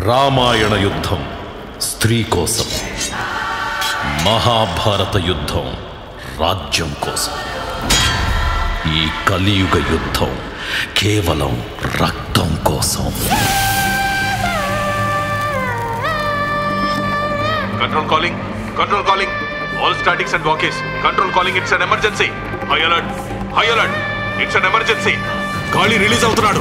రామాయణ యుద్ధం స్త్రీ కోసం మహాభారత యుద్ధం రాజ్యం కోసం ఈ కలియుగ యుద్ధం కేవలం రక్తం కోసం Control calling. Control calling. All statics and walkies. Control calling. It's an emergency. High alert. High alert. It's an emergency. గాలి రిలీజ్ అవుతున్నాడు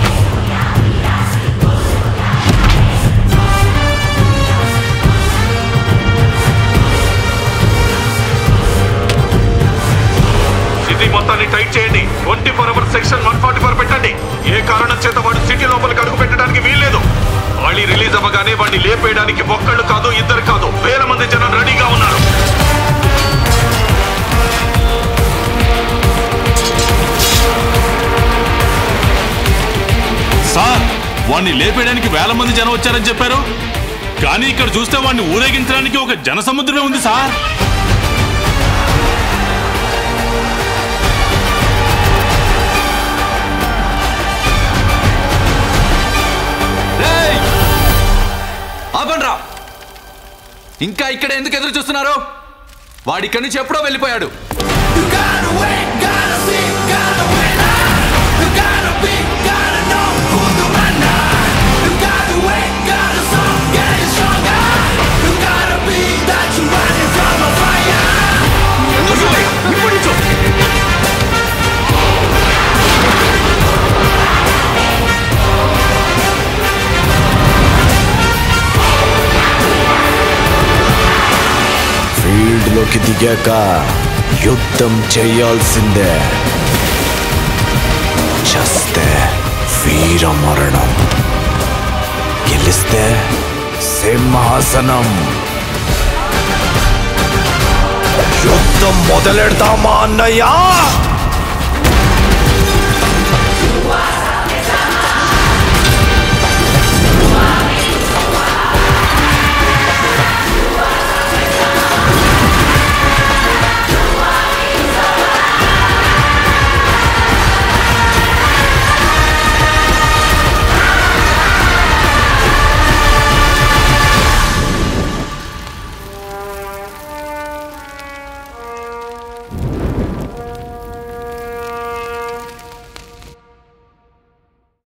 సిటీ మొత్తాన్ని టైట్ చేయండి twenty four hours section one forty four పెట్టండి ఏ కారణం చేత వాడు సిటీ లోపలికి అడుగు పెట్టడానికి వీల్లేదు గాలి రిలీజ్ అవ్వగానే వాడిని లేపేయడానికి ఒక్కళ్ళు కాదు ఇద్దరు కాదు వేల మంది జనం రెడీగా ఉన్నారు సార్ వాణ్ణి లేపేయడానికి వేల మంది జనం వచ్చారని చెప్పారు కానీ ఇక్కడ చూస్తే వాడిని ఊరేగించడానికి ఒక జన సముద్రమే ఉంది సార్ ఆపండ్రా ఇంకా ఇక్కడ ఎందుకు ఎదురు చూస్తున్నారు వాడి ఇక్కడి నుంచి ఎప్పుడో వెళ్ళిపోయాడు ఫీల్డ్ లోకి దిగాక యుద్ధం చేయాల్సిందే చస్తే వీర మరణం గెలిస్తే సింహాసనం యుద్ధం మొదలెడదామా అన్నయ్యా